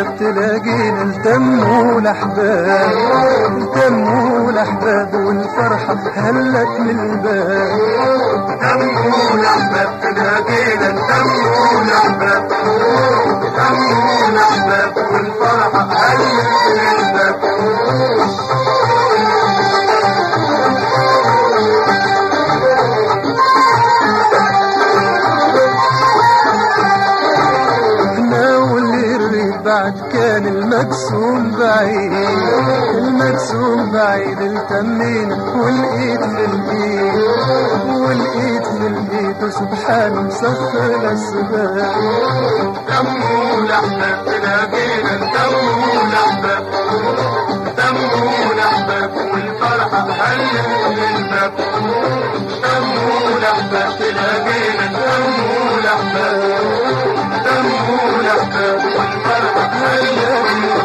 احباب تلاقينا التموا الاحباب التموا الاحباب والفرحه هلت من الباب تموا الأحباب تلاقينا تموا الأحباب تموا الأحباب والفرحة هلت من الباب احنا واللي الريد بعد كان المقسوم بعيد المقسوم بعيد التمينا والايد في الايد والايد في الايد وسبحانه مسخر الاسباب تموا الأحباب تلاقينا تموا الأحباب تموا الأحباب والفرحة هلت من الباب تموا الأحباب تلاقينا تموا الأحباب تموا الأحباب والفرحة هلت من الباب